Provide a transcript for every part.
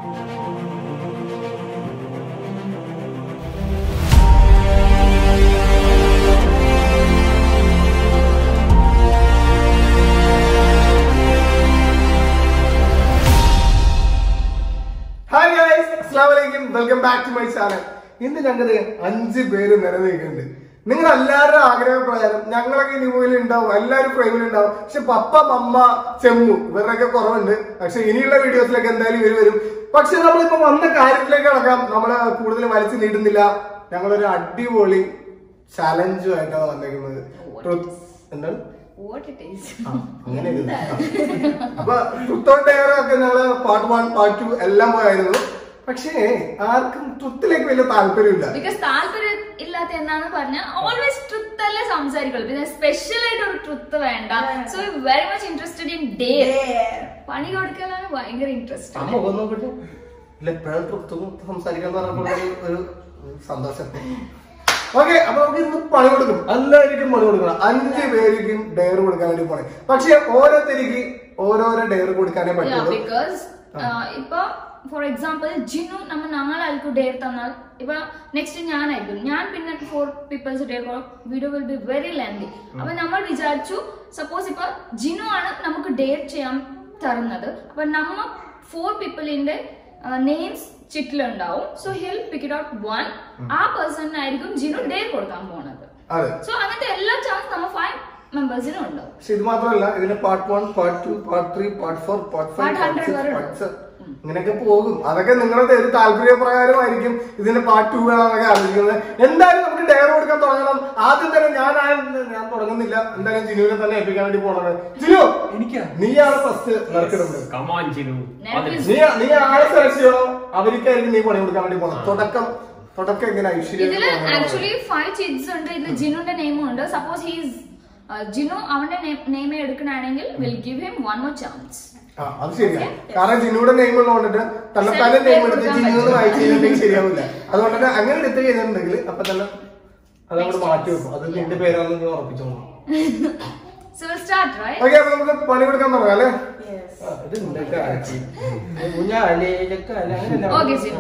Hi guys അസ്സലാമു അലൈക്കും welcome back to my channel ഇന്ന് ഞങ്ങൾ അഞ്ച് പേര് നിലനിൽക്കുന്നുണ്ട് നിങ്ങൾ എല്ലാവരുടെ ആഗ്രഹപ്രകാരം ഞങ്ങളൊക്കെ ഇനി മുതൽ ഉണ്ടാവും എല്ലാവരും ഫ്രെയിമിൽ ഉണ്ടാവും പക്ഷെ പപ്പ മമ്മ ചെമ്മു ഇവരുടെയൊക്കെ കുറവുണ്ട് പക്ഷെ ഇനിയുള്ള വീഡിയോസിലൊക്കെ എന്തായാലും ഇവർ വരും പക്ഷെ നമ്മളിപ്പോ വന്ന കാര്യത്തിലേക്ക് കിടക്കാം നമ്മള് കൂടുതൽ വലിച്ചു നീട്ടുന്നില്ല ഞങ്ങളൊരു അടിപൊളി ചലഞ്ചുമായിട്ടാണ് വന്നേക്കുന്നത് Truth- എന്താണ് What it is. ആ, അങ്ങനെ ഇരുന്നു. അപ്പൊ ട്രുത്തോണ്ട് ഒക്കെ ഞങ്ങള് പാർട്ട് വൺ പാർട്ട് ടു എല്ലാം പോയായിരുന്നു പക്ഷേ ആർക്കും ട്രുത്തിലേക്ക് വലിയ താല്പര്യമില്ല Because താല്പര്യം ഇല്ലാത്ത എന്നാണ് പറഞ്ഞ ഓൾവേസ് ട്രുത്ത് അല്ലേ സംസാരിക്കുള്ളൂ പിന്നെ സ്പെഷ്യൽ ആയിട്ട് ഒരു ട്രുത്ത് വേണ്ട so very much interested in dare പണി കൊടുക്കലാണ് ഭയങ്കര ഇൻട്രസ്റ്റ് അമ്മ ഒന്ന് നോക്കട്ടെ ഇല്ല എപ്പോഴും ട്രുത്തും സംസാരിക്കാൻ പറഞ്ഞപ്പോൾ ഒരു- ഒരു സന്തോഷം ഓക്കെ അപ്പൊ നമുക്ക് ഇന്ന് പണി കൊടുക്കും എല്ലാവർക്കും പണി കൊടുക്കണം അഞ്ച് പേർക്കും ഡെയർ കൊടുക്കാൻ വേണ്ടി പോണേ പക്ഷെ ഓരോരുത്തർക്ക് ഓരോരോ ഡെയർ കൊടുക്കാനേ പറ്റുള്ളൂ ബിക്കോസ് ഇപ്പൊ ഫോർ എക്സാമ്പിൾ ജിനു നമ്മ നാലാൾക്ക് ഡേർ തന്നാൽ ഇപ്പൊ നെക്സ്റ്റ് ഞാനായിരിക്കും ഞാൻ പിന്നെ four peoples there video will be very lengthy അപ്പൊ നമ്മൾ വിചാരിച്ചു സപ്പോസ് ഇപ്പൊ ജിനു ആണ് നമുക്ക് ഡേർ ചെയ്യാൻ തരുന്നത് അപ്പൊ നമ്മ ഫോർ പീപ്പിളിന്റെ നെയിംസ് ചിറ്റിലുണ്ടാവും so he'll pick it out one ആ പേഴ്സണിനായിരിക്കും ജിനു ഡേർ കൊടുക്കാൻ പോണത് അതെ സോ അങ്ങനത്തെ എല്ലാ ചാൻസ് നമ്മ ഫൈവ് മെമ്പേഴ്സിനും ഉണ്ടാവും പക്ഷെ ഇത് മാത്രമല്ല ഇതിന്റെ part one part two part three part four part five Part part 100 six വരെ പാർട്ട് സെവൻ ഇങ്ങനെയൊക്കെ പോകും അതൊക്കെ നിങ്ങളുടെ ഒരു താല്പര്യപ്രകാരമായിരിക്കും ഇതിന്റെ പാർട്ട് ടു വേണമെന്നൊക്കെ ആലോചിക്കുന്നത് എന്തായാലും നമുക്ക് ഡയർ കൊടുക്കാൻ തുടങ്ങണം ആദ്യം തന്നെ ഞാൻ ആരും- ഞാൻ തുടങ്ങുന്നില്ല എന്തായാലും ജിനുവിനെ തന്നെ ഏൽപ്പിക്കാൻ വേണ്ടി പോണത് ജിനു എനിക്കാ നീയാണ് ഫസ്റ്റ് നറുക്കിടുന്നത് Come on, Jinu. Nervous. നീ നീ ആരെ സെലക്ട് ചെയ്യണോ അവർക്കായിരിക്കും നീ പണി കൊടുക്കാൻ വേണ്ടി പോണം തുടക്കം തുടക്കം എങ്ങനെ ഐശ്വര്യ ഇതില് ആക്ച്വലി ഫൈവ് ചിഡ്സ് ഉണ്ട് ഇതിൽ ജിനുന്റെ നെയിമും ഉണ്ട് സപ്പോസ് ഹീസ് ജിനു അവന്റെ നെയിമേ എടുക്കണമെങ്കിൽ we'll give him one more chance ആ അത് ശരിയാണ് കാരണം ജിനുയുടെ നെയിം ഉള്ളതുകൊണ്ടിട്ട് തന്നെത്താനെ നെയിം എടുത്ത് ജിനു എന്ന് വായിച്ചു കഴിഞ്ഞിട്ടുണ്ടെങ്കിൽ ശരിയാവില്ല അതുകൊണ്ടിട്ട് അങ്ങനെ എടുത്ത് ചെയ്തിട്ടുണ്ടെങ്കിൽ അപ്പൊ തന്നെ അത് അങ്ങോട്ട് മാറ്റി വെക്കും അത് നിന്റെ പേരാണെന്ന് നീ ഉറപ്പിച്ചോളൂ so we'll start right okay അപ്പൊ നമുക്ക് പണി കൊടുക്കാൻ തുടങ്ങാം അല്ലേ ആ, ഇത് നിന്റെയൊക്കെ ആക്കി. ഊഞ്ഞാല്, ഇലക്കാല്, അങ്ങനെയല്ല. Okay, ജിനു.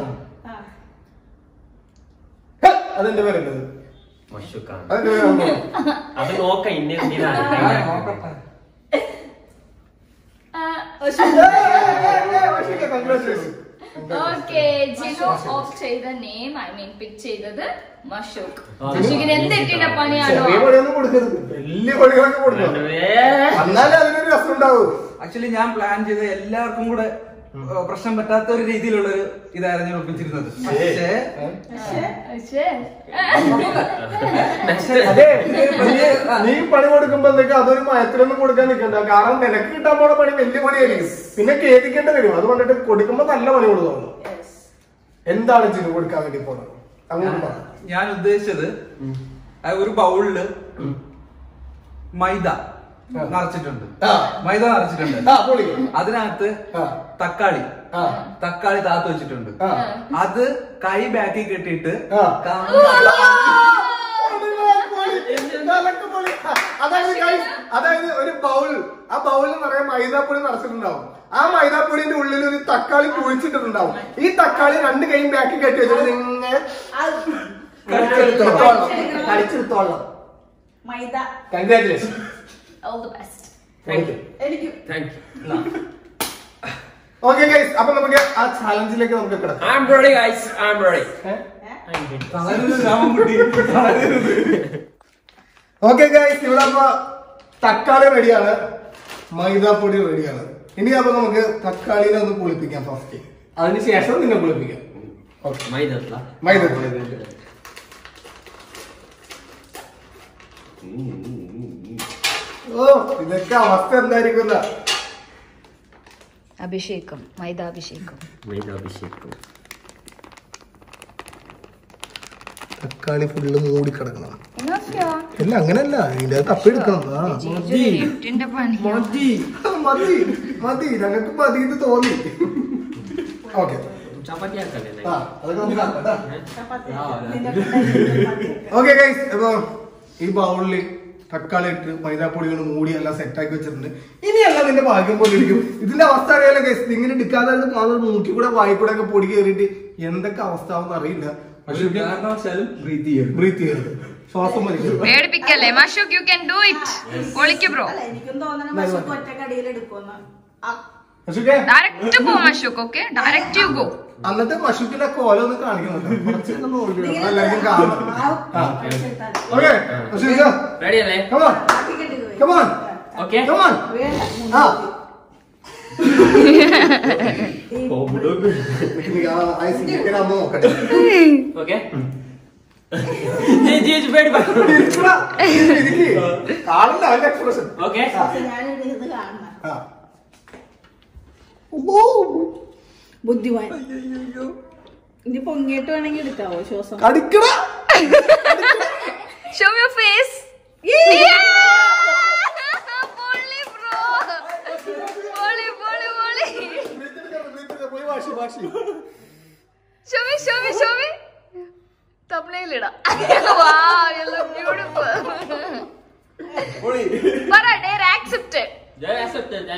ഹെ, അതെന്റെ പേരുണ്ടത് മഷുക്കാണ്. അതിന്റെ പേരാണോ അത് നോക്ക ഇന്ന എന്തിനാണ് ഓക്കെ ജിനു ഓഫ് ചെയ്ത നെയിം ഐ മീൻ പിക്ക് ചെയ്തത് മഷൂഖ് മഷൂഖിന് എന്ത് എത്തിയുടെ പണിയാണോ ചെറിയ പണിയൊന്നും കൊടുക്കരുത് വലിയ പണികളൊക്കെ കൊടുക്കണം എന്നാലേ അതിനൊരു രസം ഉണ്ടാവും ആക്ച്വലി ഞാൻ പ്ലാൻ ചെയ്ത എല്ലാവർക്കും കൂടെ ഏഹ്, പ്രശ്നം പറ്റാത്ത ഒരു രീതിയിലുള്ള ഒരു ഇതായിരുന്നു ഞാൻ ഒപ്പിച്ചിരുന്നത് പക്ഷേ പക്ഷേ അതെ നീ- നീ പണി കൊടുക്കുമ്പോ എന്തൊക്കെ അതൊരു മയത്തിലൊന്നും കൊടുക്കാൻ നിൽക്കണ്ട കാരണം നിനക്ക് കിട്ടാൻ പോണ പണി വലിയ പണിയായിരിക്കും പിന്നെ കേൾപ്പിക്കേണ്ടി വരും അതുകൊണ്ടിട്ട് കൊടുക്കുമ്പോ നല്ല പണി കൊടുക്കണം എന്താണ് ജിനു കൊടുക്കാൻ വേണ്ടി പോണത് അങ്ങോട്ട് പറ ഞാൻ ഉദ്ദേശിച്ചത് ആ ഒരു ബൗളില് മൈദ നിറച്ചിട്ടുണ്ട് ആ. മൈദ നിറച്ചിട്ടുണ്ട് ആ പൊളി അതിനകത്ത് ആ. തക്കാളി ആ. തക്കാളി താത്ത് വെച്ചിട്ടുണ്ട് ആ. അത് കൈ ബാക്കിൽ കെട്ടിയിട്ട് ആ. കാ- അതൊക്കെ പൊളി. അതായത് guys, അതായത് ഒരു ബൗൾ ആ ബൗളിൽ നിറയെ മൈദാപ്പൊടി നിറച്ചിട്ടുണ്ടാവും ആ മൈദാപ്പൊടിന്റെ ഉള്ളിൽ ഒരു തക്കാളി കുഴിച്ചിട്ടുണ്ടാവും ഈ തക്കാളി രണ്ട് കൈയും ബാക്കി കെട്ടി വെച്ചിട്ട് ഇങ്ങനെ കടിച്ചെടുത്തോളാം കടിച്ചെടുത്തോളാം മൈദ congratulation all the best thank you എനിക്ക് താങ്ക് യു ഓക്കെ ഗൈസ് അപ്പൊ നമുക്ക് ആ ചാലഞ്ചിലേക്ക് നമുക്ക് കിടക്കാം I am ready guys I am ready തളരരുത് രാമൻകുട്ടി, തളരരുത്. ഓക്കെ ഗൈസ് ഇവിടെ അപ്പൊ തക്കാളി റെഡിയാണ് മൈദാപ്പൊടി റെഡിയാണ് ഇനി അപ്പൊ നമുക്ക് തക്കാളിനെ ഒന്ന് കുളിപ്പിക്കാം ഫസ്റ്റ് അതിനുശേഷം നിങ്ങൾ കുളിപ്പിക്കാം ഓക്കെ മൈദ മൈദപ്പൊടി ഓ ഇതൊക്കെ അവസ്ഥ എന്തായിരിക്കും അഭിഷേകം മൈദാഭിഷേകം മൈദ അഭിഷേകം തക്കാളി ഫുള്ള് മൂടി കിടക്കണം അല്ല അങ്ങനല്ല ഇതിന്റെ അകത്ത് തപ്പെടുക്കണം ആ ിന്റെ പണി മതി മതി മതി ഞങ്ങൾക്ക് മതി എന്ന് തോന്നി ഓക്കെ ചപ്പാത്തി ആക്കല്ലേ ആ അതൊക്കെ നമുക്ക് ആക്കാം കേട്ടോ. ചപ്പാത്തി ആ, നിനക്ക് ഉണ്ടാക്കിയ ചപ്പാത്തി. ഓക്കെ ഗൈസ് അപ്പൊ ഈ ബൗളിൽ തക്കാളി ഇട്ട് മൈദാപ്പൊടികൾ മൂടി എല്ലാം സെറ്റാക്കി വെച്ചിട്ടുണ്ട് ഇനിയല്ല നിന്റെ ഭാഗ്യം പോലെ ഇരിക്കും ഇതിന്റെ അവസ്ഥ അറിയാലോ guys. ഇങ്ങനെ എടുക്കാതെ അത് മാത്രം മൂക്കി കൂടെ വായി കൂടെ ഒക്കെ പൊടി കയറിയിട്ട് എന്തൊക്കെ അവസ്ഥ ആവുമെന്ന് അറിയില്ല പക്ഷെ ഒരു കാരണവശാലും ബ്രീത്ത് ചെയ്യരുത് ബ്രീത്ത് ചെയ്യരുത് ശ്വാസം വലിക്കും പേടിപ്പിക്കല്ലേ Mashook you can do it ഒളിക്ക് ബ്രോ അല്ല എനിക്കും തോന്നണ പശുക്ക് ഒറ്റക്കടിയിൽ എടുക്കുമെന്ന് പക്ഷേ ഡയറക്റ്റ് പോ Mashook okay direct you go അന്നത്തെ പശുക്കിന്റെ കോല ഒന്ന് കാണിക്കുന്നുണ്ട് കുറച്ചൊക്കെ ഒന്ന് ഓടി വേണം. എല്ലാവർക്കും കാണണം ഓക്കെ Ready അല്ലേ കമോൺ കമോൺ Okay. കമോൺ ആ അമ്മ നോക്കട്ടെ Okay. ചേച്ചി ചേച്ചി പേടി ഇരിക്കടാ. ഇരിക്ക്. കാണണ്ട അവന്റെ എക്സ്പ്രഷൻ ഓക്കെ ഞാനിത് ഇത് കാണണം ബുദ്ധിമാൻ ഇനി പൊങ്ങിയിട്ട് വേണമെങ്കിൽ എടുക്കാവോ ശ്വാസം കടിക്കട ഷോ യുവർ ഫേസ് പൊളി ബ്രോ പൊളി പൊളി പൊളി പോയി വാശി വാശി show me show me show me തബ്ലയിൽ ഇടാം വാവ് യു ലുക്ക് ബ്യൂട്ടിഫുൾ പറ ഡേർ ആക്സെപ്റ്റ് ഞാൻ accept ഞാൻ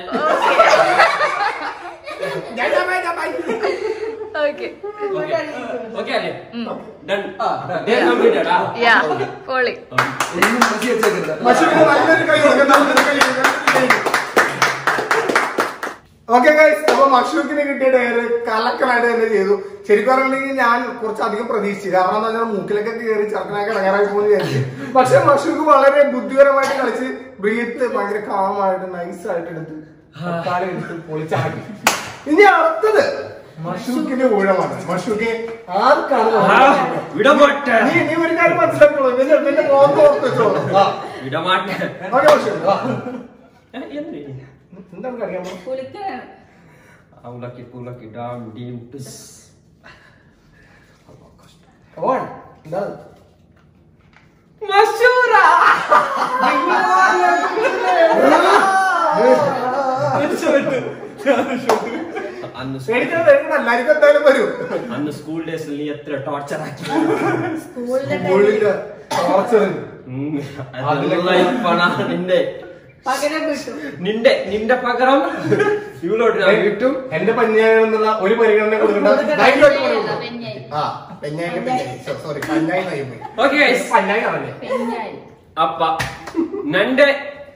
ഓക്കേ ഓക്കെ അല്ലേ ഡൺ ഡേ കംപ്ലീറ്റഡ് ആ യാ പൊളി ഒന്നും മതി വെച്ചേക്കരുത് പശുവിന് നല്ലൊരു കൈ കൊടുക്കാം നല്ലൊരു കൈ ഓക്കെ ഗൈസ് അപ്പൊ മഷൂക്കിന് കിട്ടിയ ഡയറ് കലക്കലായിട്ട് തന്നെ ചെയ്തു ശരിക്കും പറയുകയാണെങ്കിൽ ഞാൻ കുറച്ചധികം പ്രതീക്ഷിച്ചു കാരണം എന്താ വെച്ചാൽ മൂക്കിലൊക്കെ കയറി ചെറുക്കനൊക്കെ ഇടങ്ങാറായി പോകുന്നു വിചാരിച്ചു പക്ഷെ മഷൂക്ക് വളരെ ബുദ്ധിപരമായിട്ട് കളിച്ച് ബ്രീത്ത് ഭയങ്കര കാമായിട്ട് നൈസ് ആയിട്ട് എടുത്ത് തക്കാളി എടുത്ത് പൊളിച്ചാക്കി ഇനി അടുത്തത് മഷൂക്കിന്റെ ഊഴമാണ് മഷൂക്ക് ആർക്കാണ് വിടമാട്ടെ നീ നീ ഒരു കാര്യം മനസ്സിലാക്കുള്ളൂ നിന്റെ നിന്റെ മോഹം ഓർത്ത് വെച്ചോളൂ ആ വിടമാട്ടെ ഓക്കെ മഷൂക്ക് ആ. എന്ത് എന്താണ് കഴിയാമോ കുളിക്കാണ് അവളക്കി പുളക്കി ഡാം ഡീം ടിസ് ഓൺ എന്താണ് അന്ന് പേടിക്കണം പേടിക്കണം എല്ലാവർക്കും എന്തായാലും വരും അന്ന് സ്കൂൾ ഡേയ്സിൽ നീ എത്ര ടോർച്ചർ ആക്കി സ്കൂളിലെ സ്കൂളിന്റെ ടോർച്ചർ ഉം, അതിനുള്ള പണ നിന്റെ പകരം കിട്ടും നിന്റെ നിന്റെ പകരം ഇവളോട്ട് ഞാൻ കിട്ടും എന്റെ പഞ്ഞായെന്നുള്ള ഒരു പരിഗണന കൊടുക്കണ്ട ധൈര്യമായിട്ട് പെഞ്ഞായല്ല, പറയൂ. പെഞ്ഞായി. ആ പെഞ്ഞായി പെഞ്ഞായി സോറി പഞ്ഞായി നയിപ്പോയി ഓക്കെ പഞ്ഞായി പറഞ്ഞേ പെഞ്ഞായി. അപ്പ നന്റെ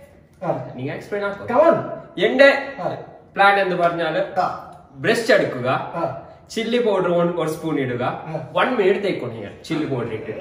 നീ എക്സ്പ്ലെയിൻ ആക്കോ കമോൺ എന്റെ പ്ലാൻ എന്ന് പറഞ്ഞാല് ആ. ബ്രസ്റ്റ് എടുക്കുക ആ. ചില്ലി പൗഡർ ഒരു സ്പൂൺ ഇടുക ആ. വൺ മിനിറ്റ് തേക്കണം ഞാൻ ചില്ലി പൗഡർ ഇട്ട്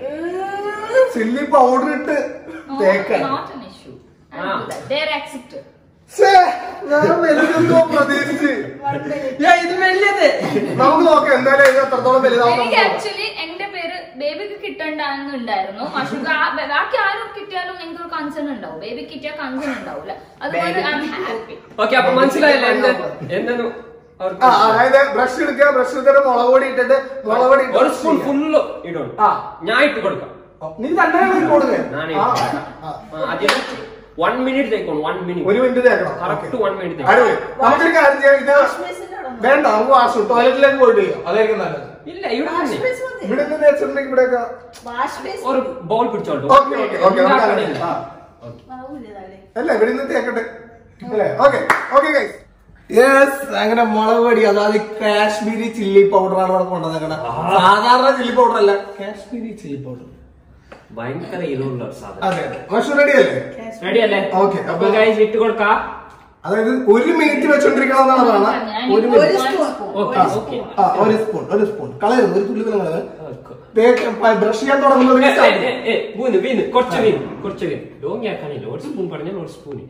ചില്ലി പൗഡർ ഇട്ട് No, തേക്കാൻ not an issue. I'll Ah. do that. They're accepted. ഛേ, ഞാൻ വലുതെന്തോ പ്രതീക്ഷിച്ച് ഇത് വലിയത് നമുക്ക് നോക്കാം എന്തായാലും ഇത് എത്രത്തോളം വലുതാവും എനിക്ക് നമുക്ക് നോക്കാം. ആക്ച്വലി എന്റെ പേര് ബേബിക്ക് കിട്ടണ്ടെന്നുണ്ടായിരുന്നു പക്ഷെ ബാക്കി ആരും കിട്ടിയാലും എനിക്ക് ഒരു കൺസേൺ ഉണ്ടാവും ബേബി കിട്ടിയ കൺസേൺ ഉണ്ടാവില്ല അതുകൊണ്ട് ഐ എം ഹാപ്പി ഓക്കെ അപ്പൊ മനസ്സിലായില്ല എന്ത് എന്തെന്നു ആ, അതായത് ബ്രഷ് എടുക്കുക ബ്രഷ് എടുത്തിട്ട് മുളക് പൊടി ഇട്ടിട്ട് മുളക് പൊടി ഇട്ട് ഒരു സ്പൂൺ ഫുള്ള് ഇടണം ആ. ഞാൻ ഇട്ട് കൊടുക്കാം നീ തന്നെ കൊടുക്കുക ഞാൻ ആ, ആ, ആ. അതിന് വൺ മിനിറ്റ് തേക്കണം വൺ മിനിറ്റ് ഒരു മിനിറ്റ് തേക്കണം കറക്റ്റ് Okay. വൺ മിനിറ്റ് തേക്കണം അടിപൊളി നമുക്കൊരു കാര്യം ചെയ്യാം ഇത് ബേസിന്റെ അവിടെ ഒന്ന്. വേണ്ട നമുക്ക് വാഷ് ടോയ്ലറ്റിലേക്ക് പോയിട്ട് ചെയ്യാം അതായിരിക്കും നല്ലത് ഇല്ല ഇവിടെ വാഷ് തന്നെ. ബേസ് മതി. ഇവിടെ നിന്ന് വെച്ചിട്ടുണ്ടെങ്കിൽ ഇവിടെയൊക്കെ വാഷ് ബേസ് ഒരു ബോൾ പിടിച്ചോളൂ ഓക്കെ ഓക്കെ ഓക്കെ നമുക്ക് അങ്ങനെ ചെയ്യാം. ആ. ആവൂലേ താഴെ? അല്ല ഇവിടെ നിന്ന് തേക്കട്ടെ അല്ലേ ഓക്കെ ഓക്കെ ഗൈസ് യെസ് അങ്ങനെ മുളക് പൊടി അതായത് കാശ്മീരി ചില്ലി പൗഡർ ആണ് ഇവിടെ കൊണ്ടുവന്നേക്കണത് സാധാരണ ചില്ലി പൗഡർ അല്ല കാശ്മീരി ചില്ലി പൗഡർ ഭയങ്കര എരിവുള്ള ഒരു സാധനം അതെ അതെ മഷൂർ റെഡി അല്ലേ റെഡി അല്ലേ Okay, അപ്പൊ അപ്പൊ- ഗൈസ് ഇട്ട് കൊടുക്കാം അതായത് ഒരു മിനിറ്റ് വെച്ചോണ്ടിരിക്കണം എന്നാണ് പറയുന്നത് ഒരു ഒരു മിനിറ്റ് സ്പൂൺ ഓക്കെ ആ, ഓക്കെ ആ, ഒരു സ്പൂൺ ഒരു സ്പൂൺ കളയരുത് ഒരു തുള്ളി കളയത് ബ്രഷ് ചെയ്യാൻ തുടങ്ങുന്നത് വീണ് വീണ് കുറച്ച് വീണ് കുറച്ച് വീണ് ലോങ് ആക്കാനില്ല ഒരു സ്പൂൺ പറഞ്ഞാൽ ഒരു സ്പൂൺ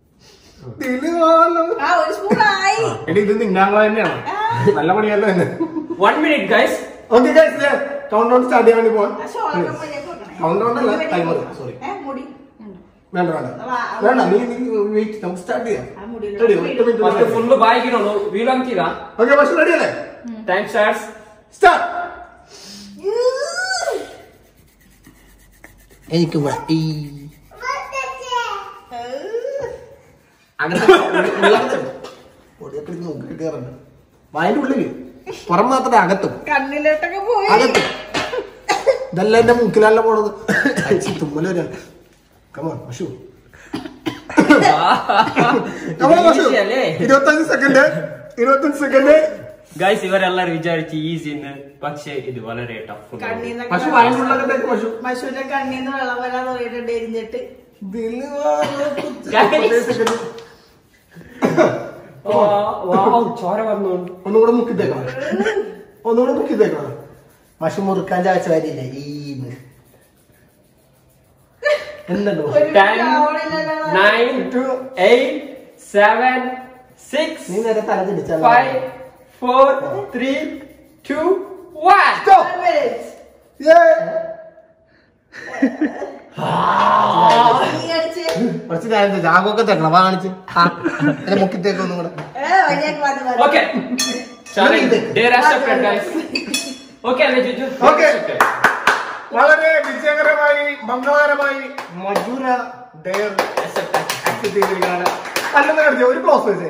ആ ഒരു സ്പൂൺ ആയി എടി ഇത് നിന്നാങ്ങളെ തന്നെയാണ് നല്ല പണിയല്ല തന്നെ one minute guys okay guys count down start ചെയ്യാൻ വേണ്ടി പോവാം ആ ഷോളൊക്കെ മര്യാദക്ക് വെക്കണേ. Count down അല്ല, മുടി timer. വെക്കണം. Sorry. ഏ, മുടി വേണ്ട വേണ്ട വാ, വേണ്ട നീ നീ വെയിറ്റ് നമുക്ക് സ്റ്റാർട്ട് ചെയ്യാം ആ മുടിയിൽ റെഡി ഒറ്റ ഫസ്റ്റ് മിനിറ്റ് ഫുള്ള് ബായിക്കണോ വീളാക്കില്ല ഓക്കെ പക്ഷെ റെഡി അല്ലേ താങ്ക്സ് സാർസ് സ്റ്റാർട്ട് എനിക്ക് വട്ടി പൊടിയൊക്കെ നോക്കി കയറുന്നുണ്ട് വായന്റെ ഉള്ളില് പുറം മാത്രമേ അകത്തും കണ്ണിലോട്ടൊക്കെ പോയി അകത്തും ഇതല്ല എന്റെ മൂക്കിലല്ല പോണത് അച്ഛി തുമ്മല് വരാണ് come on Mashu come on Mashu Easy അല്ലേ? ഇരുപത്തഞ്ച് സെക്കൻഡ് ഇരുപത്തഞ്ച് സെക്കൻഡ് ഗൈസ് ഇവരെല്ലാരും വിചാരിച്ച് ഈസി എന്ന് പക്ഷേ ഇത് വളരെ ടഫ് കണ്ണീന്നൊക്കെ മഷു വായുള്ളതൊക്കെ മഷു മഷുവിന്റെ കണ്ണീന്ന് വെള്ളം വരാൻ തുടങ്ങിയിട്ടുണ്ട് എരിഞ്ഞിട്ട് ചോര വന്നു ഒന്നുകൂടെ മുക്കിത്തേക്കണം ഒന്നുകൂടെ മുക്കിത്തേക്കണം മഷു മുറുക്കാൻ ചാച്ച വരില്ല ഈന്ന് എന്തുണ്ടോ ഒരു Ten, ആവണില്ലല്ലോ. നയൻ എയ്റ്റ് സെവൻ സിക്സ് നീ നേരെ തല തിരിച്ചാൽ five four three two one One minute. നീ അടിച്ച്. കുറച്ച് കാര്യം ജാഗൊക്കെ തരണം വാ കാണിച്ച് മുക്കിത്തേക്ക് ഒന്നും കൂടെ ഏ, വഴിയൊക്കെ മതി, മതി. Okay Dare accepted, guys. Okay, അല്ലേ ജിജു? Okay. Okay. വളരെ വിജയകരമായി മംഗളകരമായി മജൂര ഡയർ Accepted. ആക്സെപ്റ്റ് ചെയ്തിരിക്കുകയാണ് അല്ലെന്ന് കടിച്ച ഒരു ക്ലോസ് വെച്ചേ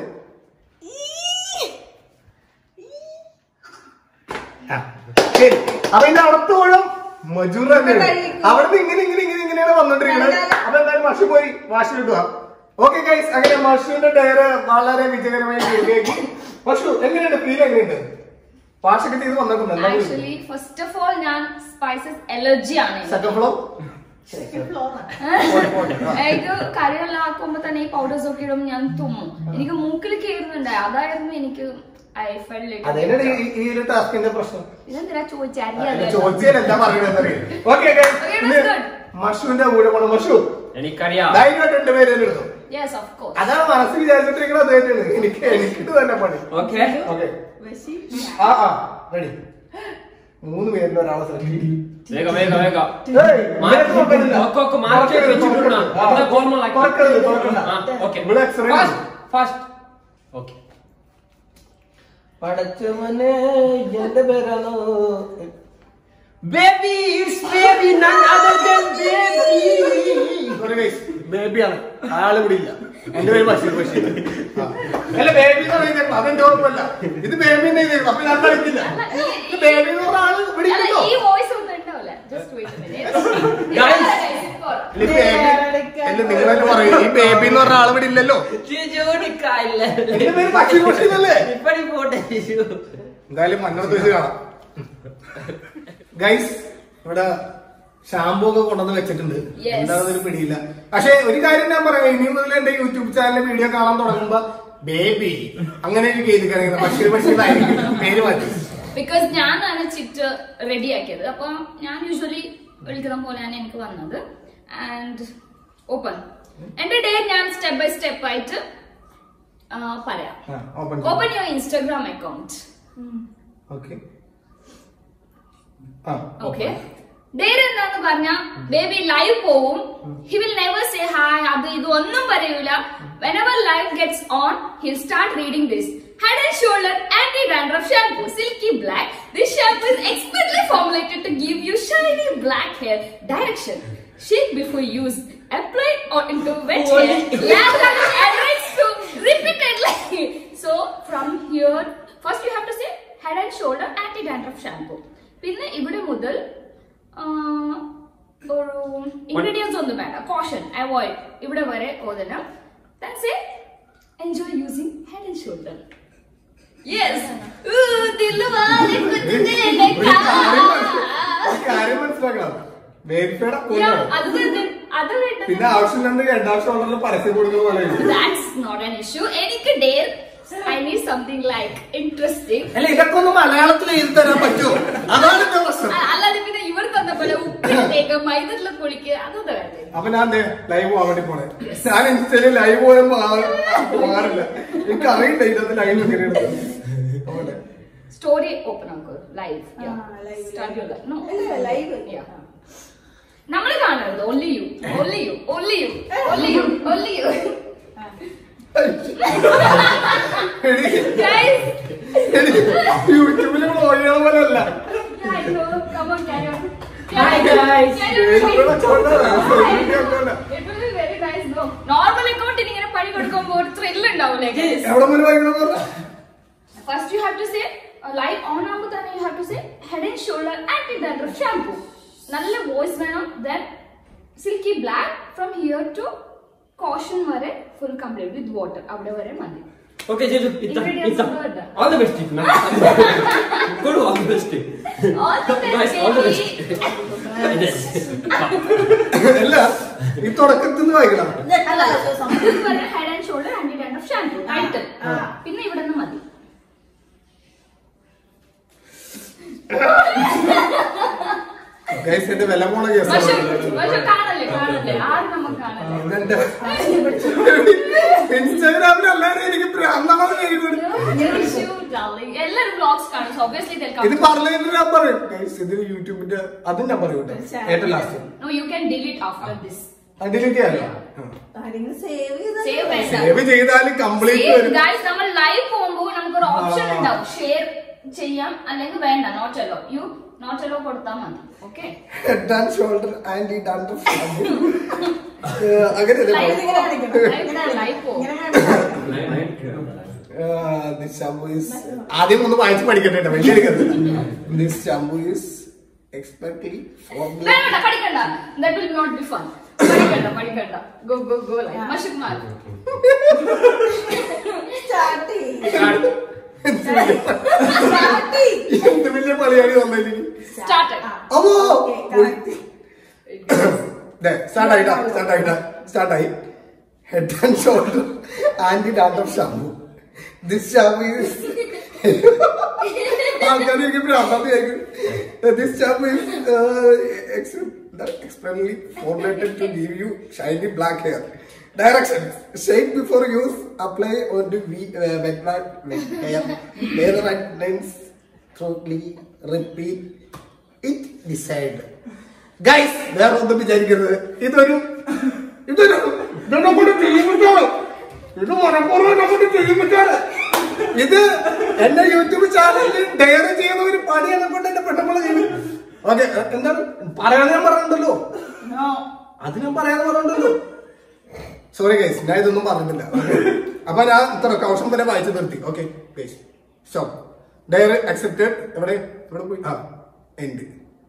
ആ, ശരി അപ്പൊ ഇതിന്റെ അടുത്തോളം മജൂർ തന്നെയാണ് കഴിക്കും. അവിടുന്ന് ഇങ്ങനെ ഇങ്ങനെ ഇങ്ങനെ ഇങ്ങനെയാണ് വന്നോണ്ടിരിക്കുന്നത് അപ്പൊ എന്തായാലും മഷു പോയി വാശി കിട്ടുക ഓക്കെ ഗൈസ് അങ്ങനെ മഷുവിന്റെ ഡയർ വളരെ വിജയകരമായി റെഡിയാക്കി മഷു എങ്ങനെയുണ്ട് ഫീൽ എങ്ങനെയുണ്ട് വാശൊക്കെ ചെയ്ത് വന്നിട്ടുണ്ട് ആക്ച്വലി ഫസ്റ്റ് ഓഫ് ഓൾ ഞാൻ സ്പൈസസ് അലർജി ആണ് സെക്കൻഡ് ഫ്ലോ ശരിക്കും floor ആണ്. എനിക്ക് കറിയെല്ലാം ആക്കുമ്പോ തന്നെ ഈ പൗഡേഴ്സ് ഒക്കെ ഇടുമ്പോൾ ഞാൻ തുമ്മും എനിക്ക് മൂക്കിൽ കയറുന്നുണ്ട് അതായിരുന്നു എനിക്ക് ഐ ഫെൽ അതേനാണ് ഈ- ഈ ഒരു ടാസ്കിന്റെ പ്രശ്നം ഇതെന്തിനാ ചോദിച്ചറിയാതെ ചോദിച്ചാലല്ല പറയണെന്ന് ഓക്കെ Okay, that's good. മഷുവിന്റെ കൂടെ പോണം മഷു എനിക്കറിയാം ധൈര്യമായിട്ട് എന്റെ പേര് തന്നെ എടുത്തു യെസ് ഓഫ് കോഴ്സ് അതാണ് മനസ്സിൽ വിചാരിച്ചിട്ടിരിക്കുന്നത് അദ്ദേഹത്തിന് എനിക്ക് എനിക്കിട്ട് തന്നെ പണി ഓക്കെ ഓക്കെ വെശി. ആ ആ റെഡി മൂന്ന് പേരിൽ ഒരാളെ സെലക്ട് ചെയ്യും വേഗം വേഗം വേഗം ഏയ്, ഇങ്ങനെ നോക്കരുത്. ഒക്കെ ഒക്കെ മാറ്റി വെച്ചിട്ടുണ്ടോ ആ, അവിടെ ഗോൾമ തുറക്കരുത്, തുറക്കണ്ട. ഓക്കെ ഇവിടെ X-ray ആണ്. ഫാസ്റ്റ് ഓക്കെ പടച്ചവനെ എന്റെ പേരാണോ baby it's baby none other than baby ബേബിയാണ് അയാള് ഇവിടെ ഇല്ല എന്റെ പേര് ബഷീർ ബഷീർ ആ. അല്ല ബേബി എന്ന് പറയുന്നത് അതെന്റെ ഓർമ്മല്ല ഇത് ബേബി തന്നെ ചെയ്തേക്കും അപ്പൊ ഞാൻ കളിക്കില്ല ഇത് ബേബി എന്ന് പറഞ്ഞ ആള് ഇവിടെ അല്ല ഇല്ലല്ലോ ഈ വോയിസ് ഒന്നും ഉണ്ടാവില്ല ജസ്റ്റ് വെയിറ്റ് Guys. അല്ല, ഈ ബേബി അല്ല നിങ്ങൾ തന്നെ പറയും ഈ ബേബി എന്ന് പറഞ്ഞ ആൾ ഇവിടെ ഇല്ലല്ലോ ജോഡിക്കായില്ല എന്റെ പേര് ബഷീർ ബഷീർ അല്ലേ ഇപ്പടി പോട്ടെ ജിജു എന്തായാലും മണ്ണടത്ത് വെച്ച് കാണാം ഗൈസ് ഇവിടെ ഷാമ്പൂ ഒക്കെ കൊണ്ടുവന്ന് വെച്ചിട്ടുണ്ട് Yes. എന്താണെന്നൊരു പിടിയില്ല പക്ഷെ ഒരു കാര്യം ഞാൻ പറയാം ഇനി മുതൽ എന്റെ യൂട്യൂബ് ചാനലിൽ വീഡിയോ കാണാൻ തുടങ്ങുമ്പോ ബേബി അങ്ങനെ ഒരു കേൾക്കുന്നത് ബഷീർ ബഷീർ ആയിരിക്കും പേര് മാറ്റി ബിക്കോസ് ഞാനാണ് ചിറ്റ് റെഡി ആക്കിയത് അപ്പൊ ഞാൻ യൂഷ്വലി വിളിക്കുന്ന പോലെയാണ് എനിക്ക് വന്നത് ആൻഡ് ഓപ്പൺ എന്റെ ഡേ ഞാൻ സ്റ്റെപ്പ് ബൈ സ്റ്റെപ്പ് ആയിട്ട് ആ, പറയാം open open your instagram account okay ആ ഓക്കെ ഡേർ എന്താന്ന് പറഞ്ഞ ബേബി ലൈവ് പോവും he will never say hi അത് ഇത് ഒന്നും പറയൂല whenever live gets on he'll start reading this head and shoulder anti dandruff shampoo silky black this shampoo is expertly formulated to give you shiny black hair direction shake before use apply or into wet hair lather and rinse to repeatedly so from here first you have to say head and shoulder anti dandruff shampoo പിന്നെ ഇവിടെ മുതൽ ആ, ഒരു ingredients ഒന്നും വേണ്ട caution avoid ഇവിടെ വരെ ഓതണം say enjoy using head and shoulder yes ഒരു കാര്യം മനസ്സി- ഒരു കാര്യം മനസ്സിലാക്കണം ബേബിയുടെ കൂടെ അത് തന്നെ അത് പിന്നെ വേണ്ടത് ആവശ്യമില്ലാണ്ട് രണ്ടാം ഷോൾഡറിൽ പരസ്യം കൊടുക്കുന്ന പോലെ ദാറ്റ്സ് നോട്ട് ആൻ ഇഷ്യൂ എനിക്ക് dare I need something like interesting അല്ല ഇതൊക്കെ ഒന്ന് മലയാളത്തിൽ എഴുതി തരാൻ പറ്റുമോ അതാണ് എന്റെ പ്രശ്നം അല്ലാതെ പിന്നെ ഇവർ തന്ന പോലെ ഉപ്പിലേക്ക് മൈദത്തിലെ കുളിക്ക് അതൊന്നും വേണ്ടേ അപ്പൊ ഞാൻ ലൈവ് പോകാൻ വേണ്ടി പോണേ ഞാൻ ഇൻസ്റ്റയില് ലൈവ് പോയാൽ പോകാറില്ല എനിക്ക് അറിയില്ല ഇതിനകത്ത് ലൈവ് എങ്ങനെയാണ് അതുകൊണ്ട്. സ്റ്റോറി ഓപ്പൺ ആക്കൂ ലൈവ് ആ, live, സ്റ്റാർട്ട് live. നോ അല്ല, live. നമ്മൾ കാണരുത് only you only you only you only you only you എടി, ഗൈസ് എടി, യൂട്യൂബില് വ്ളോഗുകളെ പോലെ അല്ല come on carry on Hi, guys. ഇവിടെ ചോദിച്ചതാ. യൂട്യൂബിലല്ല. നോർമൽ അക്കൗണ്ടിന് ഇങ്ങനെ പണി കൊടുക്കുമ്പോ ഒരു ത്രില്ല് ഉണ്ടാവൂലേ എവിടെ മുതൽ വായിക്കണം പറഞ്ഞ first you have to say live on ആകുമ്പോൾ തന്നെ you have to say head and shoulder anti dandruff shampoo നല്ല വോയിസ് വേണം then silky black from here to caution വരെ ഫുൾ കംപ്ലീറ്റ് വിത്ത് വാട്ടർ അവിടെ വരെ മതി Oke, jadi kita Ingredients kita semua ada. all the best, man. Kudu all the best. All the best, Guys, all the baby. best. അല്ല ഈ തുടക്കത്തിൽ നിന്ന് വായിക്കണം അല്ല ഇത് പറയുന്നത് ഹെഡ് ആൻഡ് ഷോൾഡർ ആൻഡ് രണ്ട് ഓഫ് ഷാമ്പു ആയിട്ട് പിന്നെ ഇവിടെ നിന്ന് മതി ഗൈസ് എന്റെ വില പോണ പക്ഷെ കേസ് പക്ഷെ കാണല്ലേ കാണല്ലേ ആരും നമുക്ക് കാണല്ലേ ഇതെന്റെ ഇൻസ്റ്റാഗ്രാമിൽ എല്ലാവരും എനിക്ക് ഭ്രാന്തമാണെന്ന് എഴുതി എല്ലാരും ബ്ലോഗ്സ് കാണും സോ ഒബ്വിയസ്ലി ഇത് പറഞ്ഞതിന് ഞാൻ പറയും ഗൈസ് ഇത് യൂട്യൂബിന്റെ അതും ഞാൻ പറയും കേട്ടോ ഏറ്റവും last no you can delete after this delete ചെയ്യാലോ ആരെങ്കിലും സേവ് ചെയ്താൽ സേവ് വേണ്ട സേവ് ചെയ്താൽ കംപ്ലീറ്റ് വരും ഗൈസ് നമ്മൾ ലൈവ് പോകുമ്പോൾ നമുക്കൊരു ഓപ്ഷൻ ആ. ഉണ്ടാവും ഷെയർ ചെയ്യാം അല്ലെങ്കിൽ വേണ്ട not allow you not allow കൊടുത്താൽ മതി okay head and shoulder and ഈ ഡാൻഡർ അങ്ങനെയല്ലേ ലൈവ് ഇങ്ങനെ കാണിക്കണം. ലൈവ് പോകും ഇങ്ങനെ കാണിക്കണം. ദിസ് ഷാമ്പു ഈസ് ആദ്യം ഒന്ന് വായിച്ച് പഠിക്കട്ടെ കേട്ടോ വലിയ എടുക്കരുത് ദിസ് ഷാമ്പു ഈസ് എക്സ്പെർട്ട്ലി വേണ്ട വേണ്ട, പഠിക്കണ്ട that will not be fun പഠിക്കണ്ട പഠിക്കണ്ട ഗോ ഗോ ഗോ ലൈവ് മഷിക് മാൽ Start ചെയ്യ്. Start ചെയ്യ്. എന്ത് വലിയ പണിയാണ് വന്നില്ല സ്റ്റാർട്ട് ആ. അവോ Okay, correct. സ്റ്റാർട്ട് ആയിട്ടാ സ്റ്റാർട്ട് ആയിട്ടാ സ്റ്റാർട്ട് ആയി head and shoulder anti dandruff shampoo this shampoo is ആൾക്കാർ എനിക്ക് ഭ്രാന്തായിരിക്കും this shampoo is expertly formulated to give you shiny black hair. Directions: shake before use. Apply onto we- uh, wet wet wet hair. Layer and lens thoroughly. Repeat it desired. Guys വേറെ ഒന്നും വിചാരിക്കരുത് ഇതൊരു ഇതൊരു ഇതെന്നെ കൊണ്ട് ചെയ്യുമ്പോഴാണ് ഇത് മനപ്പൂർവ്വം എന്നെ കൊണ്ട് ചെയ്യുമ്പോഴാണ് ഇത് എന്റെ യൂട്യൂബ് ചാനലിൽ ഡെയർ ചെയ്യുന്ന ഒരു പണി എന്നെ കൊണ്ട് എന്റെ പെണ്ണുമ്പോൾ ചെയ്യും ഓക്കെ എന്താണ് പറയാതെ ഞാൻ പറഞ്ഞിട്ടുണ്ടല്ലോ അത് ഞാൻ പറയാതെ പറഞ്ഞിട്ടുണ്ടല്ലോ സോറി ഗൈസ് ഞാൻ ഇതൊന്നും പറഞ്ഞിട്ടില്ല അപ്പൊ ഞാൻ ഇത്ര കൗശം വരെ വായിച്ചു നിർത്തി okay guys stop dare accepted എവിടെ എവിടെ പോയി ആ എൻഡ്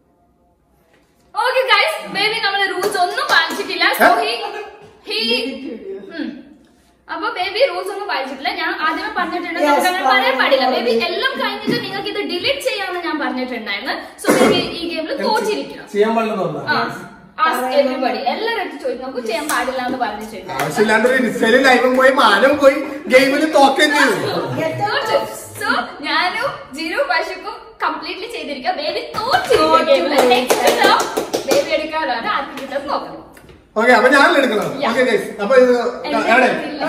ഓക്കെ ഗൈസ് ബേബി നമ്മളെ റൂൾസ് ഒന്നും പാലിച്ചിട്ടില്ല സോ ഹി ഹി അപ്പൊ ബേബി റൂൾസ് ഒന്നും പാലിച്ചിട്ടില്ല ഞാൻ ആദ്യമേ പറഞ്ഞിട്ടുണ്ട് Yes, നമുക്ക് അങ്ങനെ പറയാൻ പാടില്ല already. ബേബി എല്ലാം കഴിഞ്ഞിട്ട് നിങ്ങൾക്ക് ഇത് ഡിലീറ്റ് ചെയ്യാമെന്ന് ഞാൻ പറഞ്ഞിട്ടുണ്ടായിരുന്നു സോ ബേബി ഈ ഗെയിമിൽ തോറ്റിരിക്കണം ചെയ്യാൻ പാടില്ലെന്ന് ആ ആസ്ക് എവരിബഡി എല്ലാവരും എടുത്ത് ചോദിക്കും നമുക്ക് ചെയ്യാൻ പാടില്ല എന്ന് പറഞ്ഞിട്ടുണ്ട് ആവശ്യമില്ലാണ്ട് ഒരു ഇൻസ്റ്റയിലും ലൈവും പോയി മാനം പോയി ഗെയിമിൽ തോക്കുകയും ചെയ്തു സോ ഞാനും ജിനു പശുക്കും കംപ്ലീറ്റ്ലി ചെയ്തിരിക്കുക ബേബി തോറ്റിരിക്കുക ബേബി എടുക്കാനാണ് ആർക്കും കിട്ടുന്നത് നോക്കണം ഓക്കെ അപ്പൊ ഞാൻ എടുക്കണം Yeah. ഓക്കെ ഗൈസ് അപ്പൊ ഇത് എവിടെ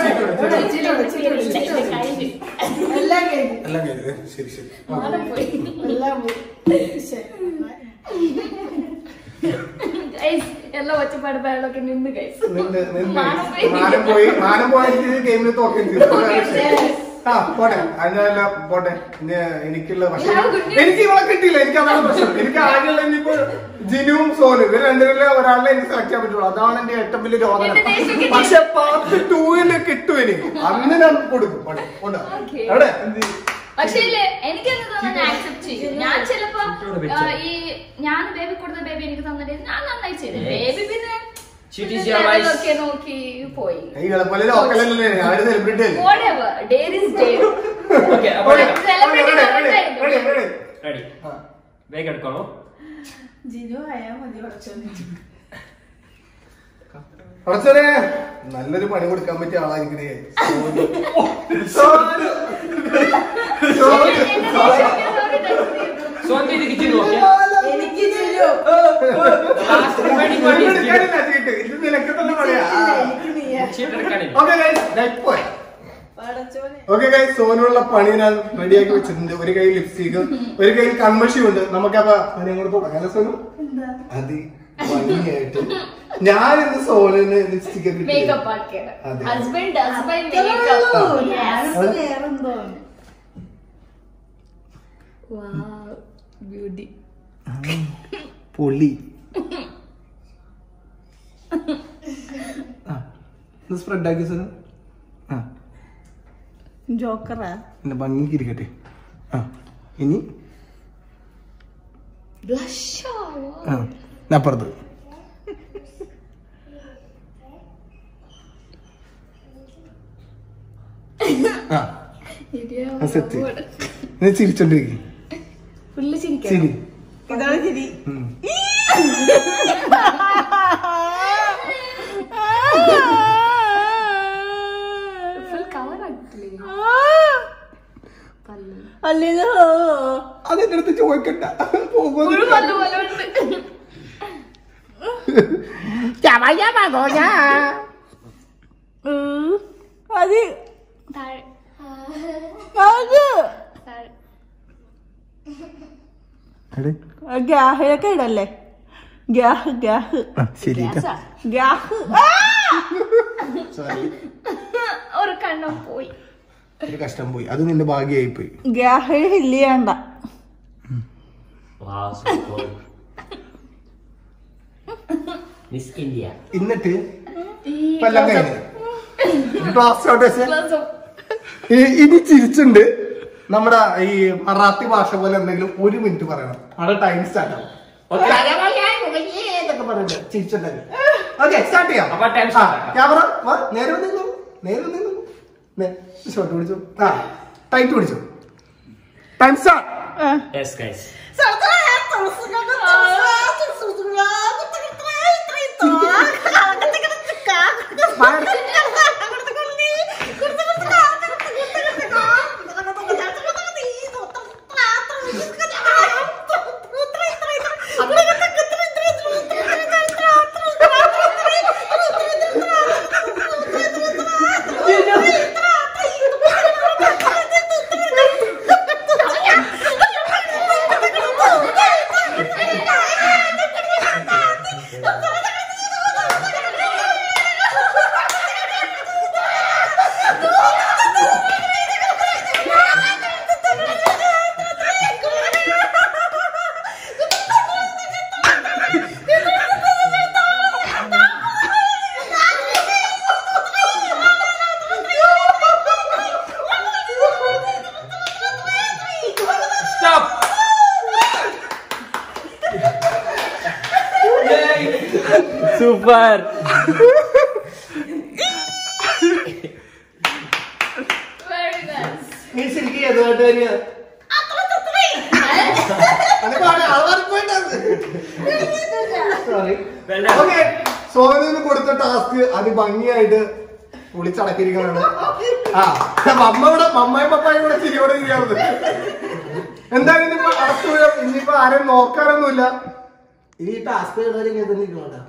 എല്ലാം കഴിഞ്ഞു. എല്ലാം കഴിഞ്ഞത് ശരി ശരി എല്ലാം പോയി. ശരി. എല്ലാം ഒച്ചപ്പാട് പേരൊക്കെ നിന്ന് ഗൈസ് നിന്ന് നിന്ന് മാനം പോയി. മാനം പോയി മാനം പോയിട്ട് ഗെയിമിൽ തോക്കുകയും ചെയ്തു ആ പോട്ടെ അതിനല്ല പോട്ടെ ഇനി എനിക്കുള്ള പക്ഷേ You have good news. എനിക്ക് ഇവളെ കിട്ടിയില്ല എനിക്ക് അതാണ് പ്രശ്നം എനിക്ക് ആകെയുള്ള ഇനിയിപ്പോ ജിനുവും സോനും ഇവർ രണ്ടുപേരിലെ ഒരാളെ എനിക്ക് സെലക്ട് ചെയ്യാൻ പറ്റുള്ളൂ അതാണ് എന്റെ ഏറ്റവും വലിയ രോഗം എന്റെ ദേഷ്യം കിട്ടി. പക്ഷെ പാർട്ട് ടൂവില് കിട്ടും എനിക്ക് അന്ന് ഞാൻ കൊടുക്കും പോട്ടെ കൊണ്ടോ Okay. എവിടെ പക്ഷേ ഇല്ലേ, എനിക്കെന്ത് തോന്നുന്നു ആക്സെപ്റ്റ് ചെയ്യും ഞാൻ ചിലപ്പോ ആ, ഈ ഞാൻ ബേബി കൊടുത്ത ബേബി എനിക്ക് തന്നിട്ട് ഞാൻ നന്നായി ചെയ്തു ബേബി പിന്നെ Cheat is പിന്നെ your level life. ഒക്കെ നോക്കി പോയി ഈ പോലെ ലോക്കലല്ലേ അവര് സെലിബ്രിറ്റി അല്ലേ whatever dare is dare Oke, apa Okay. ya? Celebrity Ready, moment ready, ആയിരിക്കും. ready, ready. Ready. ആ. Baik എടുക്കണോ ജിനു ആയാ മതി കുറച്ചൊന്നും കുറച്ചൊരു നല്ലൊരു പണി കൊടുക്കാൻ പറ്റിയ ആളായിരിക്കണേ സോനു. സോനു. സോന്തി ഇത് കിച്ചൺ നോക്കിയ എനിക്ക് ജിനു ലാസ്റ്റ് റിമൈൻഡിങ് ഇത് വേണ്ടി എടുക്കാനില്ല ചീട്ട്. ഇത് നിനക്ക് തന്നെ പറയാ എനിക്ക് നീയാ ചീട്ട് എടുക്കാനില്ല ഓക്കെ ഗൈസ് നെക്സ്റ്റ് പോയി പടച്ചോനെ ഓക്കെ ഗൈസ് സോനുള്ള പണി ഞാൻ റെഡിയാക്കി വെച്ചിട്ടുണ്ട് ഒരു കയ്യിൽ ലിപ്സ്റ്റിക് ഒരു കയ്യിൽ കൺമഷി ഉണ്ട് നമുക്കപ്പൊ പണി അങ്ങോട്ട് തുടങ്ങാലോ സോനു അത് ഭംഗിയായിട്ട് ഞാൻ ഇന്ന് സോനുവിന് ലിപ്സ്റ്റിക് ഒക്കെ ഇട്ടില്ലേ? മേക്കപ്പ് ആക്കിയത് അതെ. ഹസ്ബൻഡ് ഹസ്ബൻഡ് അത്രേ മേക്കപ്പ് ഉള്ളൂ. ഞാനിപ്പോ വേറെന്തോ ബ്യൂട്ടി പൊളി സ്പ്രെഡ് ആക്കി സോനു ആ ജോക്കറാ എന്റെ ഭംഗിക്ക് ഇരിക്കട്ടെ ആ ഇനി ബ്ലഷ് ആ അപ്പുറത്ത് ആ ആ സെറ്റ് നീ ചിരിച്ചോണ്ടിരിക്കും ഫുള്ള് ചിരിക്കാം ചിരി ഇതാണ് ശരി ഉം. ഫുൾ കവർ ആക്കില്ലേ പല്ല് അല്ലെങ്കിൽ അതെന്റെ അടുത്ത് ചോദിക്കണ്ട പോകുമ്പോ ഫുൾ പല്ല് പോലെ ഉണ്ട് അത് താഴെ അത് താഴെ എടേ. ഗ്യാഹിലൊക്കെ ഇടല്ലേ ഗ്യാഹ് ഗ്യാഹ് ആ, ശരി ഗ്യാസാ. ഗ്യാഹ് സോറി ഒരു കണ്ണം പോയി ഒരു കഷ്ടം പോയി അത് നിന്റെ ഭാഗ്യമായി പോയി ഗ്യാഹ് ഹില്ല് ചെയ്യണ്ട Wow, so cool. Miss India. എന്നിട്ട് ഈ കൊല്ലം കഴിഞ്ഞു ക്ലാസ് ഔട്ട് വെച്ച് close up. ഈ- ഇനി ചിരിച്ചുണ്ട് നമ്മുടെ ഈ മറാത്തി ഭാഷ പോലെ എന്തെങ്കിലും ഒരു മിനിറ്റ് പറയണം അവിടെ ടൈം സ്റ്റാർട്ട് ആവും Okay. എന്നൊക്കെ പറഞ്ഞിട്ട് ചിരിച്ചുണ്ടെങ്കിൽ ഓക്കെ സ്റ്റാർട്ട് ചെയ്യാം അപ്പൊ time start ആക്കാം. ക്യാമറ വാ നേരെ നിന്നു നേരെ നിന്നു ഷോട്ട് പിടിച്ചു ആ ടൈറ്റ് പിടിച്ചു time start Yes, guys. Stop! Super! Very nice. നീ ശരിക്കും ഏതുമായിട്ട് തന്നെയാ സോറി ഓക്കെ സോനുവിന് കൊടുത്ത ടാസ്ക് അതിഭംഗിയായിട്ട് പൊളിച്ചടക്കിയിരിക്കുന്നതാണ് ആ മമ്മ ഇവിടെ മമ്മയും പപ്പായും കൂടെ ചിരിയോടെ ഇരിക്കാവുന്നത് എന്തായാലും ഇനിയിപ്പോ അടച്ചു ഇനിയിപ്പോ ആരെയും നോക്കാനൊന്നുമില്ല ഈ ടാസ്ക് ചെയ്തവരും ഇങ്ങനെ തന്നെ ഇരിക്കണോട്ടാ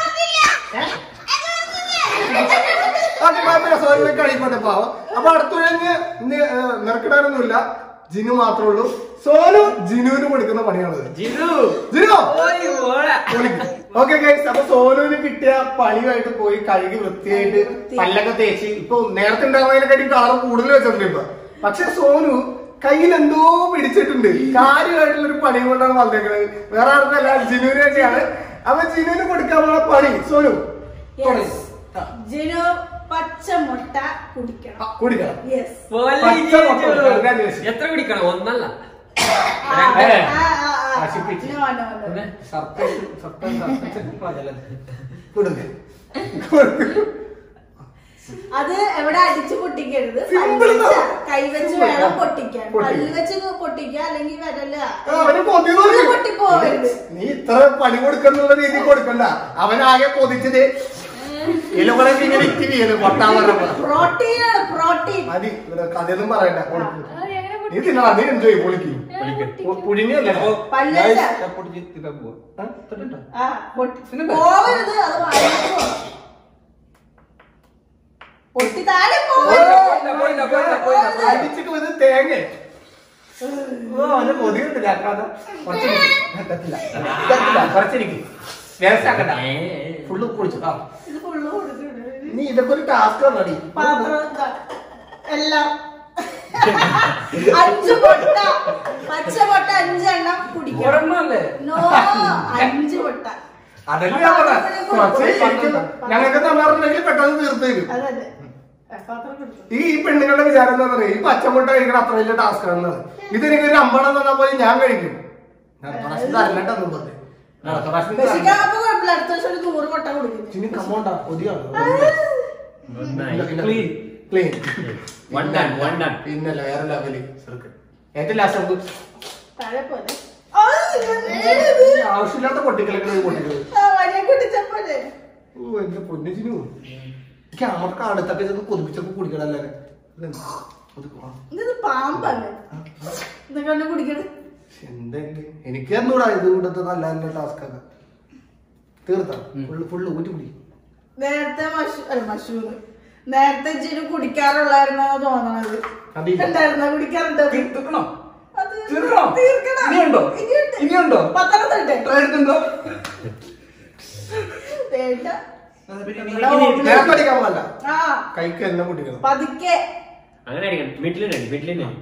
ഓക്കെ കുഴപ്പമില്ല സോനുവിനെ കഴിക്കോട്ടെ പാവം അപ്പൊ അടുത്ത കഴിഞ്ഞ് നിറക്കിടാനൊന്നുമില്ല ജിനു മാത്രമേ ഉള്ളൂ സോനു ജിനുവിന് കൊടുക്കുന്ന പണിയാണത് Jiru! Jinu Oi, hola! Okay guys അപ്പൊ സോനുവിന് കിട്ടിയ പണിയായിട്ട് പോയി കഴുകി വൃത്തിയായിട്ട് പല്ലൊക്കെ തേച്ച് ഇപ്പൊ നേരത്തെ ഉണ്ടാവുന്നതിനെക്കാട്ടി കളർ കൂടുതൽ വെച്ചിട്ടുണ്ട് ഇപ്പൊ പക്ഷെ സോനു കയ്യിൽ എന്തോ പിടിച്ചിട്ടുണ്ട് കാര്യമായിട്ടുള്ള ഒരു പണി കൊണ്ടാണ് വന്നേക്കുന്നത് വേറെ ആർക്കല്ല ജിനുവിന് വേണ്ടിയാണ് അപ്പൊ ജിനുവിന് കൊടുക്കാനുള്ള പണി സോനു തുടങ്ങ്. ആ, ജിനു പച്ച മുട്ട കുടിക്കണം ആ, കുടിക്കണം യെസ് പോലെ പച്ച മുട്ട ഇരിക്കുന്നു. congratulations. എത്ര കുടിക്കണം ഒന്നല്ല ഏ. ആ നശിപ്പിച്ച്. No no no surprise surprise surprise കൊടുക്ക് കൊടുക്ക്. അത് എവിടെ അടിച്ചു പൊട്ടിക്കരുത് Simple കൈവച്ച് ആണ്. കൈവച്ച് Simple വേണം ആണ്. പൊട്ടിക്കാൻ പൊട്ടിക്കാൻ. പല്ല് വെച്ച് പൊട്ടിക്കുക അല്ലെങ്കിൽ വരല്ല ആ, അവന് കൊതിയെന്ന് അത് പറഞ്ഞു. പൊട്ടിപ്പോവരുത് നീ ഇത്ര പണി കൊടുക്കുന്നുള്ള രീതി കൊടുക്കണ്ട അവനാകെ കൊതിച്ചത് ഇലകളൊക്കെ ഇങ്ങനെ ഇത്തിരി ചെയ്ത് പൊട്ടാൻ പറഞ്ഞപ്പോ പ്രോട്ടീൻ ആണ് പ്രോട്ടീൻ മതി ഇവിടെ കഥയൊന്നും പറയണ്ട കൊടുക്ക്. അത് എങ്ങനെ നീ തിന്നാ നീ എൻജോയ് പൊളിക്കും പൊട്ടിക്കും? പുഴിഞ്ഞല്ലേ പല്ലേറ്റ ആ, തൊട്ടിട്ടോ? ആ പൊട്ടി പോവരുത് അത് വായിലേക്ക് പോണം. പൊട്ടി താഴെ പോവരുത് അടിച്ചിട്ട് ഇത് തേങ്ങ ഓ അവന്റെ കൊതിയുണ്ട് ചാക്കാത കുറച്ചിരിക്കും എത്തത്തില്ല എത്തത്തില്ല കുറച്ചിരിക്കും വേസ്റ്റ് ആക്കണ്ട ഫുള്ള് കുടിച്ചു ആ ഇത് ഫുള്ള് കൊടുത്തിട്ടുണ്ട് നീ ഇതൊക്കെ ഒരു ടാസ്ക് ആണടി പാത്രം ഇതാ. എല്ലാം അഞ്ച് പൊട്ട പച്ച പൊട്ട അഞ്ചെണ്ണം കുടിക്കണം ഒരെണ്ണല്ലേ നോ അഞ്ച് പൊട്ട അതല്ലേ ഞാൻ പറഞ്ഞെ. കുറച്ച് ഇരിക്കുന്നു. ഞങ്ങൾക്ക് തന്നാറുണ്ടെങ്കിൽ പെട്ടെന്ന് തീർത്ത് തരും അതല്ലേ ആ, പാത്രം കൊടുത്തു ഈ ഈ പെണ്ണുങ്ങളുടെ വിചാരം എന്താ പറയുക ഈ പച്ചമുട്ട കഴിക്കണം അത്ര വലിയ ടാസ്ക് ആണെന്നത് ഇത് എനിക്ക് ഒരു അമ്പണം തന്നാൽ പോയി ഞാൻ കഴിക്കും അടുത്ത പ്രാവശ്യം തരണ്ടോന്നും പറഞ്ഞു അടുത്ത പ്രാവശ്യം പക്ഷെ തരണ്ട. അപ്പൊ കുഴപ്പമില്ല അടുത്ത വർഷം ഒരു നൂറ് പൊട്ട കുടിക്കും ഇനി കമ്മോണ്ടാ കൊതിയാണ് Nice. Clean clean One done, one done. പിന്നല്ല വേറെ ലെവല് ചെറുക്കൻ ഏറ്റവും ലാസ്റ്റ് നമുക്ക് താഴെ പോലെ ആ, ഈ ആവശ്യമില്ലാത്ത പൊട്ടിക്കലൊക്കെ പൊട്ടിക്കല് ആ, വടിയെ കുടിച്ചപ്പോലെ ഓ എന്റെ പൊന്നിച്ചിനു ക്യാമറക്ക് അടുത്തൊക്കെ ചെന്ന് കൊതിപ്പിച്ചൊക്കെ കുടിക്കണല്ലേ ഇതെന്താ? കൊതിക്കുവാ. ഇത് പാമ്പല്ലേ ഇത് കണ്ട് കുടിക്കണേ ശ്ശെ, എന്തെങ്കിലും എനിക്ക് തന്നൂടാ ഇത് ഇവിടുത്തെ നല്ല നല്ല ടാസ്ക് ഒക്കെ തീർത്താ ഫുള്ള് ഫുള്ള് ഊറ്റി കുടി നേരത്തെ മഷൂ അല്ല മഷൂർ നേരത്തെ ജിനു കുടിക്കാറുള്ളായിരുന്നോ തോന്നണത് അതില്ല. ഉണ്ടായിരുന്നോ കുടിക്കാറുണ്ടോ തീർക്കണോ അത് തീർക്കണോ തീർക്കണം. ഇനിയുണ്ടോ ഇനിയുണ്ട്. ഇനിയുണ്ടോ പത്തനംതിട്ട ട്രൈ എടുത്തുണ്ടോ വേണ്ട നേരത്തെ അടിക്കാൻ പാടില്ല ആ കൈക്ക് എന്നെ കുടിക്കണം പതുക്കെ അങ്ങനെ അടിക്കണം മിഡിലിനാണ് മിഡിലിനാണ്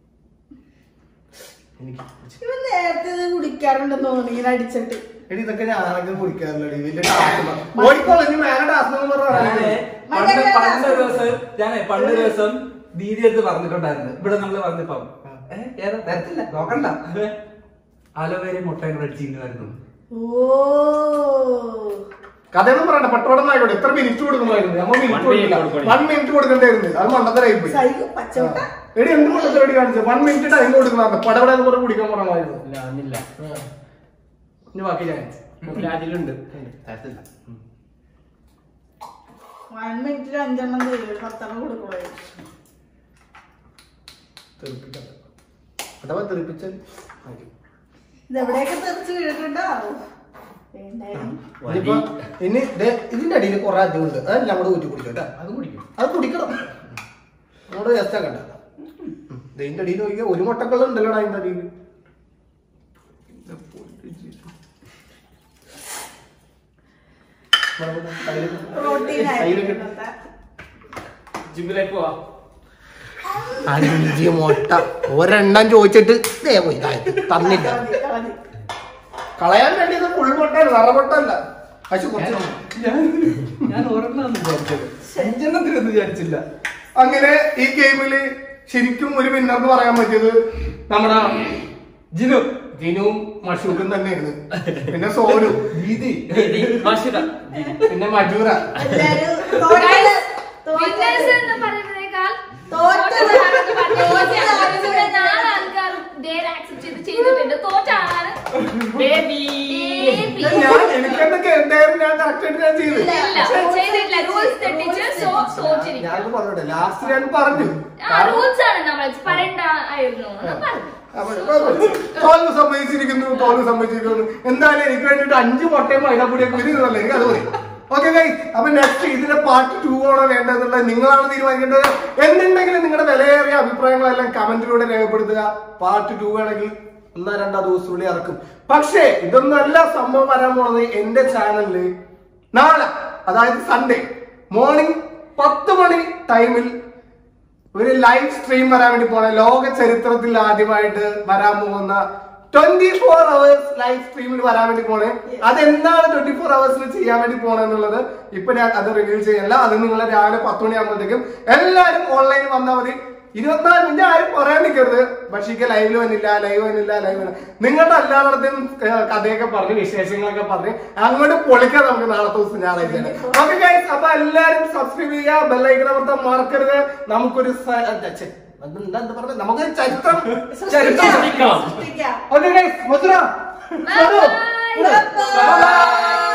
എനിക്ക് ഇവൻ നേരത്തെ ഇത് കുടിക്കാറുണ്ടെന്ന് തോന്നി ഇങ്ങനെ അടിച്ചിട്ട് എടി ഇതൊക്കെ ഞാനൊക്കെ കുടിക്കാറില്ല വലിയ ടാസ്ക് ഓടിക്കോളൂ ഇനി മേലെ ടാസ്ക് എന്ന് ഞാനേ പറഞ്ഞാൽ പണ്ട് പണ്ട് ഒരു ദിവസം ഞാനേ പണ്ട് ഒരു ദിവസം ദീദി അടുത്ത് പറഞ്ഞിട്ടുണ്ടായിരുന്നു ഇവിടെ നമ്മള് പറഞ്ഞപ്പം ഏ, ഏതാ തരത്തില്ല നോക്കണ്ട ആലോവേര മുട്ടയും കൂടെ അടിച്ചിരുന്നായിരുന്നു ഓ കഥയൊന്നും പറയണ്ട പട്ടോടം ആയിക്കോട്ടെ എത്ര മിനിറ്റ് കൊടുക്കുമായിരുന്നു നമ്മൾ One മിനിറ്റ് minute കൊടുക്കില്ല കൊടുക്കണം. വൺ മിനിറ്റ് കൊടുക്കേണ്ടായിരുന്നു അത് മണ്ടത്തരായി പോയി സൈകു പച്ചമുട്ട എടി എന്ത് മണ്ടത്തരടി കാണിച്ചത് വൺ മിനിറ്റ് ടൈം കൊടുക്കുന്ന പടപട എന്ന് പറഞ്ഞ് കുടിക്കാൻ പറഞ്ഞായിരുന്നു ഇല്ല വന്നില്ല ഇനി ബാക്കി ഞാൻ ഇല്ല, അതിലുണ്ട് തരത്തില്ല വൺ മിനിറ്റിൽ അഞ്ചെണ്ണം തരും ഒരു പത്തെണ്ണം കൊടുക്കുള്ളൂ തെറിപ്പിക്കണ്ട അഥവാ തെറിപ്പിച്ചാൽ മതി. ഇതെവിടെയൊക്കെ തെറിച്ച് വീണിട്ടുണ്ടോ വേണ്ടായിരുന്നു ഇതിപ്പോ ഇനി ദേ ഇതിന്റെ അടിയിൽ കുറെ അധികം ഉണ്ട് അതെല്ലാം കൂടെ ഊറ്റി കുടിക്കും കേട്ടോ അത് കുടിക്കും അത് കുടിക്കണം നമ്മുടെ വേസ്റ്റ് ആക്കണ്ട ഇതിന്റെ അടിയിൽ നോക്കിയാൽ ഒരു മുട്ടക്കള്ളം ഉണ്ടല്ലോ അതിന്റെ അടിയിൽ പ്രോട്ടീൻ ആയിരിക്കും ഇന്നത്തെ. ജിമ്മിലേക്ക് പോവാ അഞ്ച് മുട്ട ഒരെണ്ണം ചോദിച്ചിട്ട് ദേ പോയി താഴത്ത്. തന്നില്ല കളതി, കളതി. കളയാൻ വേണ്ടിയത് ഫുൾ മുട്ടയാണ് നിറ മുട്ടല്ല പക്ഷെ കുറച്ച് ഞാൻ ഞാൻ ഒരെണ്ണം വിചാരിച്ചത് അഞ്ചെണ്ണത്തിനൊന്നും വിചാരിച്ചില്ല അങ്ങനെ ഈ ഗെയിമില് ശരിക്കും ഒരു വിന്നർ എന്ന് പറയാൻ പറ്റിയത് നമ്മുടെ ജിനു ജിനുവും മഷൂക്കും തന്നെയാണ് പിന്നെ സോനു ദീദി ദീദി, മഷൂര. പിന്നെ മജൂറ എല്ലാരും തോറ്റത് വിന്നേഴ്സ് തോറ്റത് എന്ന് പറയുന്നതിനേക്കാൾ തോറ്റത് ഇവിടെ നാല് ആൾക്കാർ ഡേർ ആക്സെപ്റ്റ് ചെയ്ത് ചെയ്തിട്ടുണ്ട് തോറ്റ ആളാണ് ബേബി Baby. ഞാൻ എനിക്കെന്തൊക്കെ എന്തായാലും ഞാൻ കറക്റ്റ് ആയിട്ട് ഞാൻ ചെയ്തു ഇല്ല ചെയ്തിട്ടില്ല റൂൾസ് തെറ്റിച്ച് സോ തോറ്റിരിക്കും ഞാൻ പറഞ്ഞോട്ടെ ലാസ്റ്റ് ഞാൻ പറഞ്ഞു ആ റൂൾസ് ആണ് നമ്മൾ പറയണ്ട ആയിരുന്നു എന്ന് പറഞ്ഞു തോൽവ് സമ്മതിച്ചിരിക്കുന്നു തോൽവ് സമ്മതിച്ചിരിക്കുന്നു എന്തായാലും എനിക്ക് വേണ്ടിട്ട് അഞ്ച് മുട്ടയും മൈദാപ്പൊടിയൊക്കെ വരുന്നതല്ലേ എനിക്ക് അത് മതി ഓക്കെ ഗൈ അപ്പൊ നെക്സ്റ്റ് ഇതിന്റെ പാർട്ട് ടു ആണോ വേണ്ടതെന്നുള്ളത് നിങ്ങളാണ് തീരുമാനിക്കേണ്ടത് എന്തുണ്ടെങ്കിലും നിങ്ങളുടെ വിലയേറിയ അഭിപ്രായങ്ങളെല്ലാം കമന്റിലൂടെ രേഖപ്പെടുത്തുക പാർട്ട് ടു വേണമെങ്കിൽ ഒന്നോ രണ്ടോ ദിവസത്തിനുള്ളിൽ ഇറക്കും പക്ഷേ ഇതൊന്നല്ല സംഭവം വരാൻ പോണത് എന്റെ ചാനലില് നാളെ അതായത് സൺഡേ മോർണിംഗ് പത്ത് മണി ടൈമിൽ ഒരു ലൈവ് സ്ട്രീം വരാൻ വേണ്ടി പോണ ലോക ചരിത്രത്തിൽ ആദ്യമായിട്ട് വരാൻ പോകുന്ന ട്വന്റി ഫോർ അവേഴ്സ് ലൈവ് സ്ട്രീമിൽ വരാൻ വേണ്ടി പോണേ അതെന്താണ് ട്വന്റി ഫോർ അവേഴ്സിൽ ചെയ്യാൻ വേണ്ടി പോണെന്നുള്ളത് ഇപ്പൊ ഞാൻ അത് റിവീൽ ചെയ്യല്ല അത് നിങ്ങൾ രാവിലെ പത്ത് മണിയാകുമ്പോഴത്തേക്കും എല്ലാവരും ഓൺലൈനിൽ വന്നാൽ മതി ഇരുപത്തിനാല് മിനിറ്റ് ആരും പറയാൻ നിൽക്കരുത് പക്ഷേ ലൈവിൽ വന്നില്ല ലൈവ് വന്നില്ല ലൈവ് വന്നില്ല നിങ്ങളുടെ എല്ലായിടത്തും ഏഹ്, കഥയൊക്കെ പറഞ്ഞ് വിശേഷങ്ങളൊക്കെ പറഞ്ഞ് അങ്ങോട്ട് പൊളിക്കാൻ നമുക്ക് നാളത്തെ ദിവസം ഞായറാഴ്ചയാണ് ഓക്കെ ഗൈസ് അപ്പൊ എല്ലാരും സബ്സ്ക്രൈബ് ചെയ്യുക ബെല്ലൈക്കൺ അമർത്താൻ മറക്കരുത് നമുക്കൊരു സ- അ, ഛെ, അതെന്താ എന്താ പറഞ്ഞത് നമുക്ക് ചരിത്രം ചരിത്രം സൃഷ്ടിക്കാം. സൃഷ്ടിക്കാം okay guys Madhura Bye bye. Bye bye.